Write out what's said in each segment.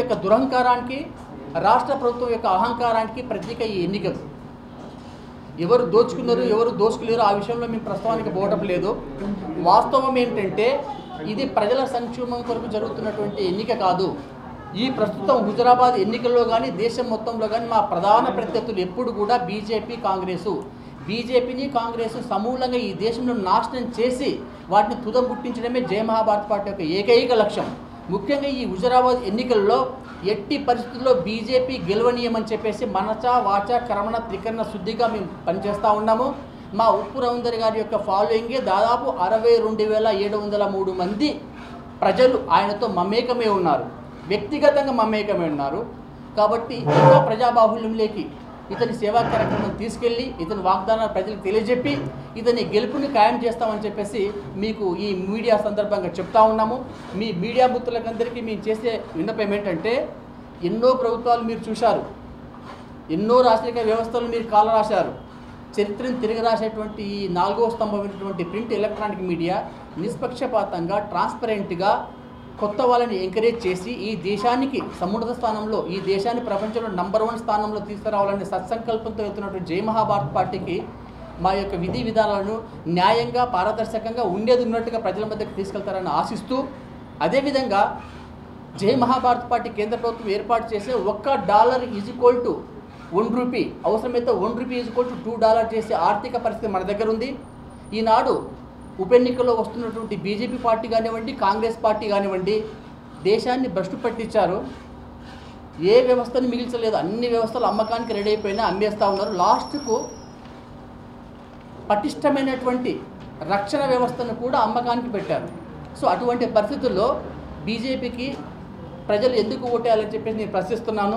యొక్క దురహంకారానికి రాష్ట్ర ప్రభుత్వం యొక్క అహంకారానికి ప్రతీక ఈ ఎన్నికలు ఎవరు దోచుకున్నారు ఎవరు దోచుకోలేరు ఆ విషయంలో మేము ప్రస్తావానికి పోవటం లేదు వాస్తవం ఏంటంటే ఇది ప్రజల సంక్షేమం కొరకు జరుగుతున్నటువంటి ఎన్నిక కాదు ఈ ప్రస్తుతం హుజరాబాద్ ఎన్నికల్లో కానీ దేశం మొత్తంలో కానీ మా ప్రధాన ప్రత్యర్థులు ఎప్పుడు కూడా బీజేపీ కాంగ్రెసు బీజేపీని కాంగ్రెస్ సమూలంగా ఈ దేశంలో నాశనం చేసి వాటిని తుదం పుట్టించడమే జయ మహాభారత్ పార్టీ యొక్క ఏకైక లక్ష్యం ముఖ్యంగా ఈ హుజరాబాద్ ఎన్నికల్లో ఎట్టి పరిస్థితుల్లో బీజేపీ గెలవనీయమని చెప్పేసి మనచ వాచ కరమణ త్రికరణ శుద్ధిగా మేము పనిచేస్తూ ఉన్నాము మా ఉప్పు రవీందర్ గారి యొక్క ఫాలోయింగే దాదాపు అరవై రెండు వేల ఏడు వందల మూడు మంది ప్రజలు ఆయనతో మమేకమే ఉన్నారు వ్యక్తిగతంగా మమేకమే ఉన్నారు కాబట్టి ఇంకా ప్రజాబాహుల్యంలోకి ఇతని సేవా కార్యక్రమం తీసుకెళ్ళి ఇతని వాగ్దానాలు ప్రజలకు తెలియజెప్పి ఇతని గెలుపుని ఖాయం చేస్తామని చెప్పేసి మీకు ఈ మీడియా సందర్భంగా చెప్తా ఉన్నాము మీ మీడియా బుద్ధులకందరికీ మేము చేసే విన్నపం ఏంటంటే ఎన్నో ప్రభుత్వాలు మీరు చూశారు ఎన్నో రాజకీయ వ్యవస్థలు మీరు కాల రాశారు చరిత్రను తిరిగి రాసేటువంటి ఈ నాలుగో స్తంభమైనటువంటి ప్రింట్ ఎలక్ట్రానిక్ మీడియా నిష్పక్షపాతంగా ట్రాన్స్పరెంట్గా కొత్త వాళ్ళని ఎంకరేజ్ చేసి ఈ దేశానికి సమున్నత స్థానంలో ఈ దేశాన్ని ప్రపంచంలో నంబర్ వన్ స్థానంలో తీసుకురావాలనే సత్సంకల్పంతో వెళ్తున్నటువంటి జై మహాభారత్ పార్టీకి మా యొక్క విధి విధానాలను న్యాయంగా పారదర్శకంగా ఉండేది ఉన్నట్టుగా ప్రజల మధ్యకి తీసుకెళ్తారని ఆశిస్తూ అదేవిధంగా జై మహాభారత్ పార్టీ కేంద్ర ప్రభుత్వం ఏర్పాటు చేసే ఒక్క dollar is equal to one rupee అవసరమైతే one rupee is equal to two dollar చేసే ఆర్థిక పరిస్థితి మన దగ్గర ఉంది ఈనాడు ఉప ఎన్నికల్లో వస్తున్నటువంటి బీజేపీ పార్టీ కానివ్వండి కాంగ్రెస్ పార్టీ కానివ్వండి దేశాన్ని భ్రష్టు పట్టించారు ఏ వ్యవస్థను మిగిల్చలేదు అన్ని వ్యవస్థలు అమ్మకానికి రెడీ అయిపోయినా అమ్మేస్తూ ఉన్నారు లాస్ట్కు పటిష్టమైనటువంటి రక్షణ వ్యవస్థను కూడా అమ్మకానికి పెట్టారు సో అటువంటి పరిస్థితుల్లో బీజేపీకి ప్రజలు ఎందుకు ఓటేయాలని చెప్పేసి నేను ప్రశ్నిస్తున్నాను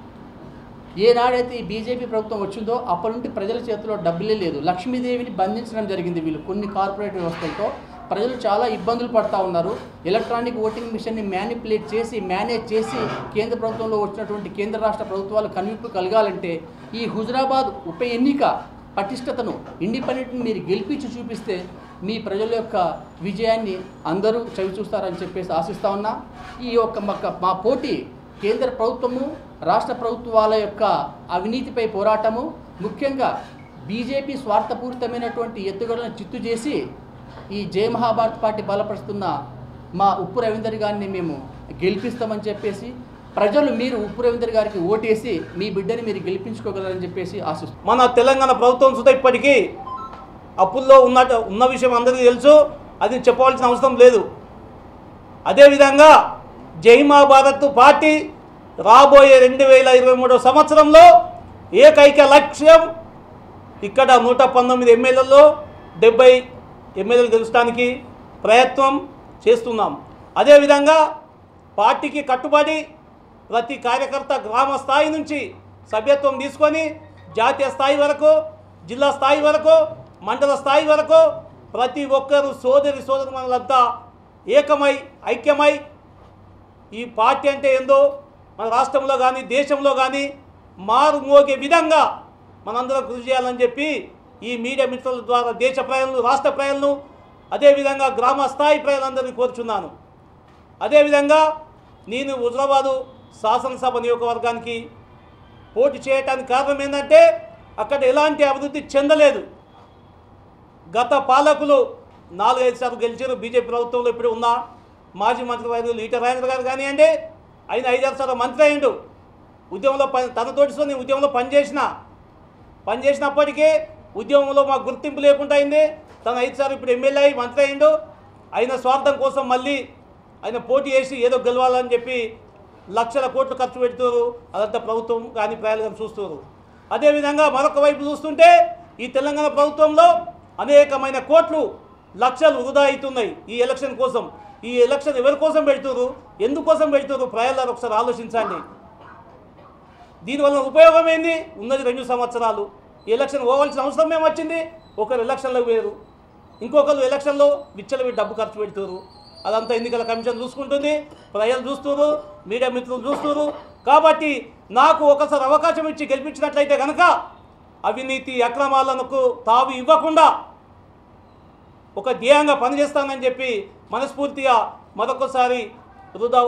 ఏనాడైతే ఈ బీజేపీ ప్రభుత్వం వచ్చిందో అప్పటి నుండి ప్రజల చేతిలో డబ్బులే లేదు లక్ష్మీదేవిని బంధించడం జరిగింది వీళ్ళు కొన్ని కార్పొరేట్ వ్యవస్థలతో ప్రజలు చాలా ఇబ్బందులు పడతా ఉన్నారు ఎలక్ట్రానిక్ ఓటింగ్ మిషన్ని మ్యానిపులేట్ చేసి మేనేజ్ చేసి కేంద్ర ప్రభుత్వంలో వచ్చినటువంటి కేంద్ర రాష్ట్ర ప్రభుత్వాలు కనువిప్పు కలగాలంటే ఈ హుజరాబాద్ ఉప ఎన్నిక పటిష్టతను ఇండిపెండెంట్ని మీరు గెలిపించి చూపిస్తే మీ ప్రజల యొక్క విజయాన్ని అందరూ చవి చూస్తారని చెప్పేసి ఆశిస్తా ఉన్నా ఈ యొక్క మక్క మా పోటీ కేంద్ర ప్రభుత్వము రాష్ట్ర ప్రభుత్వాల యొక్క అవినీతిపై పోరాటము ముఖ్యంగా బీజేపీ స్వార్థపూరితమైనటువంటి ఎత్తుగడలను చిత్తు చేసి ఈ జయ మహాభారత్ పార్టీ బలపరుస్తున్న మా ఉప్పు రవీందర్ గారిని మేము గెలిపిస్తామని చెప్పేసి ప్రజలు మీరు ఉప్పు రవీందర్ గారికి ఓటేసి మీ బిడ్డని మీరు గెలిపించుకోగలరని చెప్పేసి ఆశిస్తున్నాం మన తెలంగాణ ప్రభుత్వం సుత ఇప్పటికీ అప్పుల్లో ఉన్న ఉన్న విషయం అందరికీ తెలుసు అది చెప్పవలసిన అవసరం లేదు అదేవిధంగా జై మహాభారత్ పార్టీ రాబోయే రెండు వేల ఇరవై మూడో సంవత్సరంలో ఏకైక లక్ష్యం ఇక్కడ నూట పంతొమ్మిది ఎమ్మెల్యేల్లో డెబ్బై ఎమ్మెల్యేలు గెలుచడానికి ప్రయత్నం చేస్తున్నాం అదేవిధంగా పార్టీకి కట్టుబడి ప్రతి కార్యకర్త గ్రామ స్థాయి నుంచి సభ్యత్వం తీసుకొని జాతీయ స్థాయి వరకు జిల్లా స్థాయి వరకు మండల స్థాయి వరకు ప్రతి ఒక్కరు సోదరి సోదరులంతా ఏకమై ఐక్యమై ఈ పార్టీ అంటే ఏందో మన రాష్ట్రంలో కానీ దేశంలో కానీ మారు మోగే విధంగా మనందరం కృషి చేయాలని చెప్పి ఈ మీడియా మిత్రుల ద్వారా దేశ ప్రజలను రాష్ట్ర ప్రజలను అదేవిధంగా గ్రామ స్థాయి ప్రజలందరినీ కోరుచున్నాను అదేవిధంగా నేను హుజరాబాదు శాసనసభ నియోజకవర్గానికి పోటీ చేయటానికి కారణం ఏంటంటే అక్కడ ఎలాంటి అభివృద్ధి చెందలేదు గత పాలకులు నాలుగైదు సార్లు గెలిచారు బీజేపీ ప్రభుత్వంలో ఇప్పుడు ఉన్న మాజీ మంత్రి వర్యులు ఈట రాజేంద్ర గారు కానివ్వండి ఆయన ఐదారు సార్లు మంత్రి అయ్యిండు ఉద్యమంలో పని తనతోటితో నేను ఉద్యమంలో పనిచేసిన పనిచేసినప్పటికీ ఉద్యమంలో మాకు గుర్తింపు లేకుండా అయింది తను ఐదు సార్లు ఇప్పుడు ఎమ్మెల్యే అయి మంత్రి అయ్యిండు ఆయన స్వార్థం కోసం మళ్ళీ ఆయన పోటీ చేసి ఏదో గెలవాలని చెప్పి లక్షల కోట్లు ఖర్చు పెడుతున్నారు అదంతా ప్రభుత్వం కానీ ప్రజలు కానీ చూస్తున్నారు అదేవిధంగా మరొక వైపు చూస్తుంటే ఈ తెలంగాణ ప్రభుత్వంలో అనేకమైన కోట్లు లక్షలు వృధా అవుతున్నాయి ఈ ఎలక్షన్ కోసం ఈ ఎలక్షన్ ఎవరి కోసం పెడుతున్నారు ఎందుకోసం పెడుతున్నారు ప్రజలను ఒకసారి ఆలోచించండి దీనివల్ల ఉపయోగం ఏంది ఉన్నది రెండు సంవత్సరాలు ఈ ఎలక్షన్ పోవాల్సిన అవసరం ఏం వచ్చింది ఒకరు ఎలక్షన్లో వేరు ఇంకొకరు ఎలక్షన్లో విచ్చలవి డబ్బు ఖర్చు పెడుతున్నారు అదంతా ఎన్నికల కమిషన్ చూసుకుంటుంది ప్రజలు చూస్తున్నారు మీడియా మిత్రులు చూస్తున్నారు కాబట్టి నాకు ఒకసారి అవకాశం ఇచ్చి గెలిపించినట్లయితే కనుక అవినీతి అక్రమాలకు తావు ఇవ్వకుండా ఒక ధ్యేయంగా పనిచేస్తానని చెప్పి మనస్ఫూర్తిగా మరొకసారి హృదయ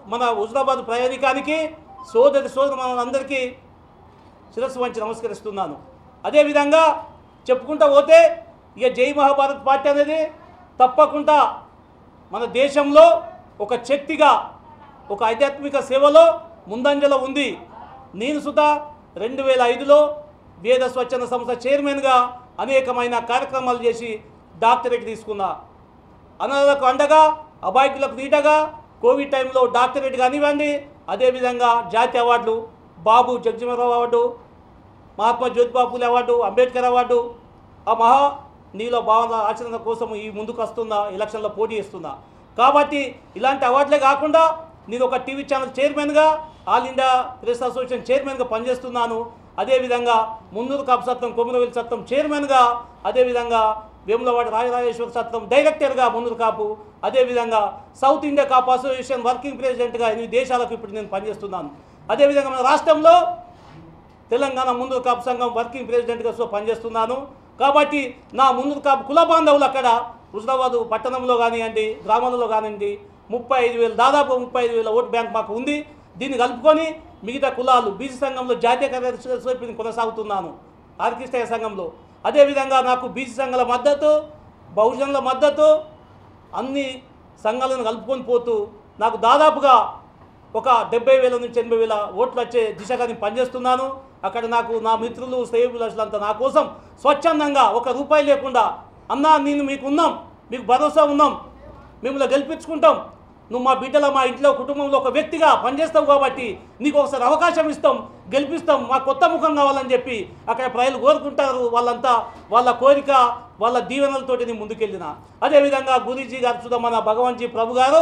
మన హుజరాబాద్ ప్రయాణికానికి సోదరి సోదరు మనందరికీ శిరస్సు వంచి నమస్కరిస్తున్నాను అదేవిధంగా చెప్పుకుంటా పోతే ఇక జై మహాభారత్ పార్టీ అనేది తప్పకుండా మన దేశంలో ఒక శక్తిగా ఒక ఆధ్యాత్మిక సేవలో ముందంజలో ఉంది నేను సుధా రెండు వేల ఐదులో వేద స్వచ్ఛంద సంస్థ చైర్మన్గా అనేకమైన కార్యక్రమాలు చేసి డాక్టరేట్ తీసుకున్నా అనాథలకు అండగా అబాయికులకు నీటగా కోవిడ్ టైంలో డాక్టరేట్ కానివ్వండి అదేవిధంగా జాతీయ అవార్డులు Babu Jagjivan Rao award Mahatma Jyotiba Phule award Ambedkar award ఆ మహా నీలో భావన ఆచరణ కోసం ఈ ముందుకు వస్తున్నా ఎలక్షన్లో పోటీ చేస్తున్నా కాబట్టి ఇలాంటి అవార్డులే కాకుండా నేను ఒక టీవీ ఛానల్ చైర్మన్గా ఆల్ ఇండియా ప్రెస్ అసోసియేషన్ చైర్మన్గా పనిచేస్తున్నాను అదేవిధంగా మున్నూరు కాపు సత్రం కొమ్మినవెల్లి సత్రం చైర్మన్గా అదేవిధంగా వేములవాడ రాజరాజేశ్వర సత్రం డైరెక్టర్గా మున్నూరు కాపు అదేవిధంగా South India Kapu association working ప్రెసిడెంట్గా ఎనిమిది దేశాలకు ఇప్పుడు నేను పనిచేస్తున్నాను అదేవిధంగా మన రాష్ట్రంలో తెలంగాణ ముందు కాపు సంఘం వర్కింగ్ ప్రెసిడెంట్గా సో పనిచేస్తున్నాను కాబట్టి నా ముందు కాపు కుల బాంధవులు అక్కడ హుజరాబాద్ పట్టణంలో కానివ్వండి గ్రామాలలో కానివ్వండి ముప్పై ఐదు వేలు దాదాపు ముప్పై ఐదు వేల ఓటు బ్యాంక్ మాకు ఉంది దీన్ని కలుపుకొని మిగతా కులాలు బీసీ సంఘంలో జాతీయ కార్యదర్శి కొనసాగుతున్నాను ఆర్కిష్టయ సంఘంలో అదేవిధంగా నాకు బీసీ సంఘాల మద్దతు బహుజనుల మద్దతు అన్ని సంఘాలను కలుపుకొని పోతూ నాకు దాదాపుగా ఒక డెబ్బై వేల నుంచి ఎనభై వేల ఓట్లు వచ్చే దిశగా నేను పనిచేస్తున్నాను అక్కడ నాకు నా మిత్రులు స్నేహితులంతా నా కోసం స్వచ్ఛందంగా ఒక రూపాయి లేకుండా అన్నా నేను మీకు ఉన్నాం మీకు భరోసా ఉన్నాం మిమ్మల్ని గెలిపించుకుంటాం నువ్వు మా బిడ్డల మా ఇంట్లో కుటుంబంలో ఒక వ్యక్తిగా పనిచేస్తావు కాబట్టి నీకు ఒకసారి అవకాశం ఇస్తాం గెలిపిస్తాం మా కొత్త ముఖం కావాలని చెప్పి అక్కడ ప్రజలు కోరుకుంటారు వాళ్ళంతా వాళ్ళ కోరిక వాళ్ళ దీవెనలతోటి నేను ముందుకెళ్ళిన అదేవిధంగా గురూజీ గారు చూద్దాం మన భగవాన్జీ ప్రభు గారు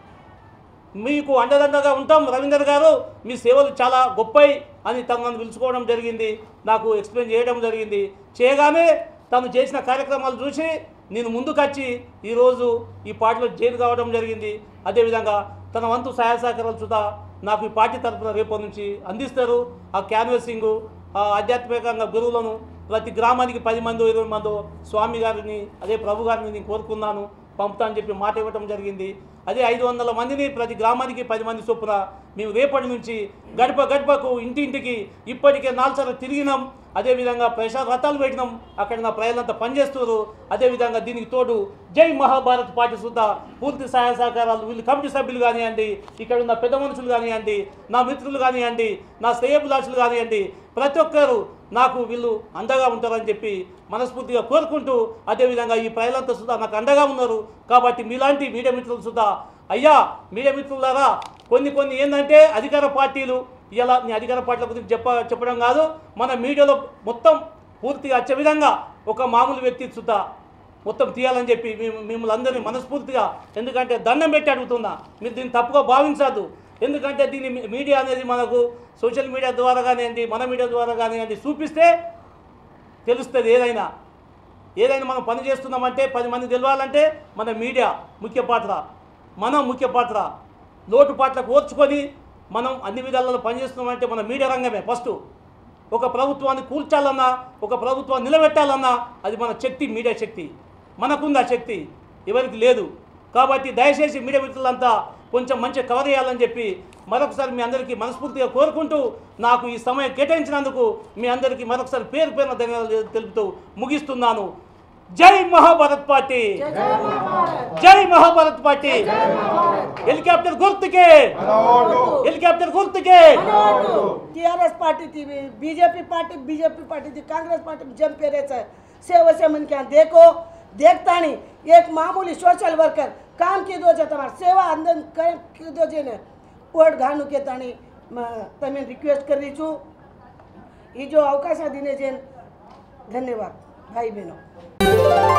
మీకు అండదండగా ఉంటాం రవీందర్ గారు మీ సేవలు చాలా గొప్పయి అని తను నన్ను పిలుచుకోవడం జరిగింది నాకు ఎక్స్ప్లెయిన్ చేయడం జరిగింది చేయగానే తను చేసిన కార్యక్రమాలు చూసి నేను ముందుకొచ్చి ఈరోజు ఈ పార్టీలో జైలు కావడం జరిగింది అదేవిధంగా తన వంతు సహాయ సహకారాలు చూద్దా నాకు ఈ పార్టీ తరఫున రేపటి నుంచి అందిస్తారు ఆ క్యాన్వసింగ్ ఆ ఆధ్యాత్మికంగా గురువులను ప్రతి గ్రామానికి పది మంది ఇరవై మంది స్వామి గారిని అదే ప్రభు గారిని నేను కోరుకున్నాను పంపుతా అని చెప్పి మాట ఇవ్వటం జరిగింది అదే ఐదు వందల మందిని ప్రతి గ్రామానికి పది మంది చొప్పున మేము రేపటి నుంచి గడప గడపకు ఇంటింటికి ఇప్పటికే నాలుగు తిరిగినాం అదేవిధంగా ప్రసాద రథాలు పెట్టినాం అక్కడ నా ప్రజలంతా పనిచేస్తున్నారు అదేవిధంగా దీనికి తోడు జై మహాభారత్ పార్టీ సుద్ధా పూర్తి సహాయ సహకారాలు వీళ్ళు కమిటీ సభ్యులు కానివ్వండి ఇక్కడ ఉన్న పెద్ద మనుషులు కానివ్వండి నా మిత్రులు కానివ్వండి నా శ్రేయభిలాషులు కానివ్వండి ప్రతి ఒక్కరు నాకు వీళ్ళు అండగా ఉంటారని చెప్పి మనస్ఫూర్తిగా కోరుకుంటూ అదేవిధంగా ఈ ప్రజలంతా సుధా నాకు అండగా ఉన్నారు కాబట్టి మీలాంటి మీడియా మిత్రులు సుధా అయ్యా మీడియా మిత్రులారా కొన్ని కొన్ని ఏంటంటే అధికార పార్టీలు ఇలా నీ అధికార పార్టీల గురించి చెప్ప చెప్పడం కాదు మన మీడియాలో మొత్తం పూర్తిగా వచ్చే విధంగా ఒక మామూలు వ్యక్తి సుధా మొత్తం తీయాలని చెప్పి మేము మిమ్మల్ని అందరినీ మనస్ఫూర్తిగా ఎందుకంటే దండం పెట్టి అడుగుతున్నా మీరు దీన్ని తప్పుగా భావించద్దు ఎందుకంటే దీన్ని మీ- మీడియా అనేది మనకు సోషల్ మీడియా ద్వారా కానివ్వండి మన మీడియా ద్వారా కానివ్వండి చూపిస్తే తెలుస్తుంది ఏదైనా ఏదైనా మనం పని చేస్తున్నామంటే పది మంది తెలవాలంటే మన మీడియా ముఖ్య పాత్ర మనం ముఖ్య పాత్ర లోటుపాట్లకు ఓర్చుకొని మనం అన్ని విధాలలో పనిచేస్తున్నామంటే మన మీడియా రంగమే ఫస్ట్ ఒక ప్రభుత్వాన్ని కూల్చాలన్నా ఒక ప్రభుత్వాన్ని నిలబెట్టాలన్నా అది మన శక్తి మీడియా శక్తి మనకుంది ఆ శక్తి ఎవరికి లేదు కాబట్టి దయచేసి మీడియా మిత్రులంతా కొంచెం మంచి కవర్ చేయాలని చెప్పి మరొకసారి మీ అందరికీ మనస్ఫూర్తిగా కోరుకుంటూ నాకు ఈ సమయం కేటాయించినందుకు మీ అందరికీ మరొకసారి పేరు పేరున ధన్యవాదాలు తెలుపుతూ ముగిస్తున్నాను జై Mahabharat party Jai Mahabharat party helicopter గుర్తుకే హెలికాప్టర్ గుర్తుకే टीआरएस पार्टी थी बीजेपी पार्टी बीजेपी पार्टी थी कांग्रेस पार्टी जम पेरे से सेवा से मन क्या देखो देखता नहीं एक मामूली सोशल वर्कर काम की दो છે તમારે સેવા અંદર કીધો છે ને વોટ ઘાનું કે તાણી તમે રિક્વેસ્ટ કરી છું એ જો અવકાશ દીને છે ધન્યવાદ ભાઈ બહેનો